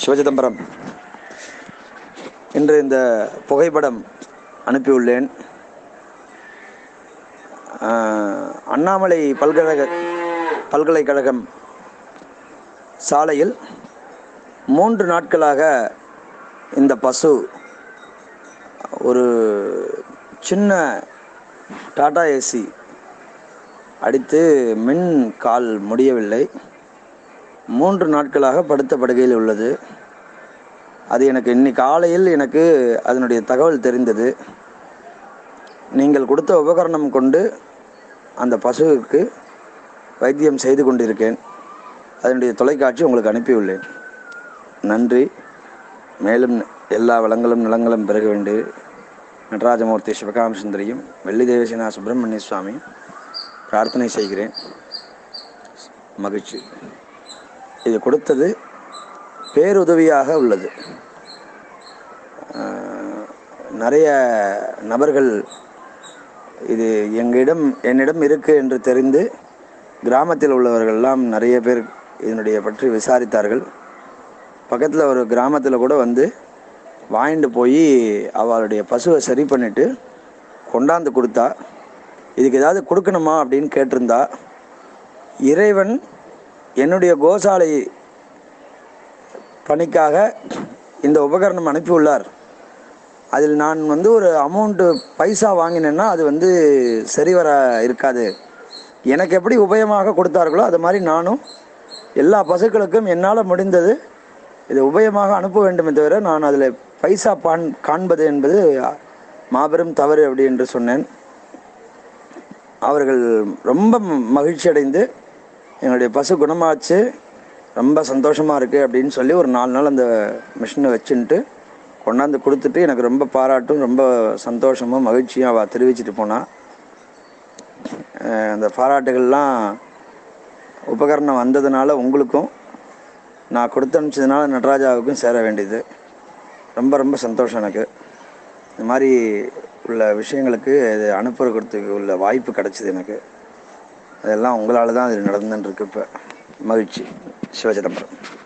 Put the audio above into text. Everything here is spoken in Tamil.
சிவசிதம்பரம் இன்று இந்த புகைப்படம் அனுப்பியுள்ளேன் ஆஹ், அண்ணாமலை பல்கழக பல்கலைக்கழகம் சாலையில் மூன்று நாட்களாக இந்த பசு ஒரு சின்ன டாடா ஏசி அடித்து மின் கால் முடியவில்லை மூன்று நாட்களாக படுத்த படுகையில் உள்ளது அது எனக்கு இன்னைக்கு காலையில் எனக்கு அதனுடைய தகவல் தெரிந்தது நீங்கள் கொடுத்த உபகரணம் கொண்டு அந்த பசுவுக்கு வைத்தியம் செய்து கொண்டிருக்கேன் அதனுடைய தொலைக்காட்சி உங்களுக்கு அனுப்பியுள்ளேன் நன்றி மேலும் எல்லா வளங்களும் நலங்களும் பெருக வேண்டு நடராஜமூர்த்தி சிவகாம சுந்தரியும் வெள்ளி தேவசேனா சுப்பிரமணிய சுவாமி பிரார்த்தனை செய்கிறேன் மகிழ்ச்சி இது கொடுத்தது பேருதவியாக உள்ளது ஆஹ், நிறைய நபர்கள் இது எங்களிடம் என்னிடம் இருக்கு என்று தெரிந்து கிராமத்தில் உள்ளவர்கள்லாம் நிறைய பேர் இதனுடைய பற்றி விசாரித்தார்கள் பக்கத்தில் ஒரு கிராமத்தில் கூட வந்து வாங்கிட்டு போய் அவளுடைய பசுவை சரி பண்ணிட்டு கொண்டாந்து கொடுத்தா இதுக்கு ஏதாவது கொடுக்கணுமா அப்படின்னு கேட்டிருந்தா இறைவன் என்னுடைய கோசாலை பணிக்காக இந்த உபகரணம் அனுப்பியுள்ளார் அதில் நான் வந்து ஒரு அமௌண்ட்டு பைசா வாங்கினேன்னா அது வந்து சரிவர இருக்காது எனக்கு எப்படி உபயமாக கொடுத்தார்களோ அது மாதிரி நானும் எல்லா பசுக்களுக்கும் என்னால் முடிந்தது இதை உபயமாக அனுப்ப வேண்டுமே தவிர நான் அதில் பைசா பான் காண்பது என்பது மாபெரும் தவறு அப்படி என்று சொன்னேன் அவர்கள் ரொம்ப மகிழ்ச்சி அடைந்து என்னுடைய பசு குணமாச்சு ரொம்ப சந்தோஷமாக இருக்குது அப்படின்னு சொல்லி ஒரு நாலு நாள் அந்த மிஷினை வச்சுன்ட்டு கொண்டாந்து கொடுத்துட்டு எனக்கு ரொம்ப பாராட்டும் ரொம்ப சந்தோஷமும் மகிழ்ச்சியும் அவள் தெரிவிச்சிட்டு போனாள் அஹ் அந்த பாராட்டுகள்லாம் உபகரணம் வந்ததுனால உங்களுக்கும் நான் கொடுத்து அனுப்பிச்சதுனால நடராஜாவுக்கும் சேர வேண்டியது ரொம்ப ரொம்ப சந்தோஷம் எனக்கு இந்த மாதிரி உள்ள விஷயங்களுக்கு இது அனுப்புறதுக்கு உள்ள வாய்ப்பு கிடைச்சிது எனக்கு அதெல்லாம் உங்களால் தான் அது நடந்துன்னு இருக்கு இப்போ மகிழ்ச்சி சிவசிதம்பரம்